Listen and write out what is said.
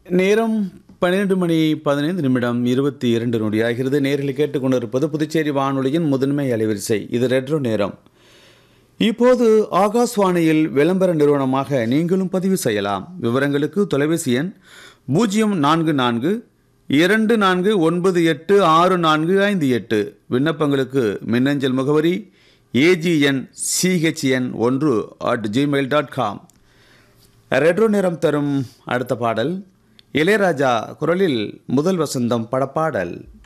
நேரம் பன்னிரண்டு மணி பதினைந்து நிமிடம் இருபத்தி இரண்டு நொடி ஆகிறது நேரில் கேட்டுக்கொண்டிருப்பது புதுச்சேரி வானொலியின் முதன்மை அலைவரிசை இது ரெட்ரோ நேரம் இப்போது ஆகாஷ்வாணியில் விளம்பர நிறுவனமாக நீங்களும் பதிவு செய்யலாம் விவரங்களுக்கு தொலைபேசி எண் பூஜ்ஜியம் நான்கு நான்கு இரண்டு நான்கு ஒன்பது எட்டு ஆறு நான்கு ஐந்து எட்டு விண்ணப்பங்களுக்கு மின்னஞ்சல் முகவரி ஏஜிஎன் சிஹெச்என் ஒன்று at Gmail dot com retro நேரம் தரும் அடுத்த பாடல் இளையராஜா குரலில் முதல் வசந்தம் படப்பாடல்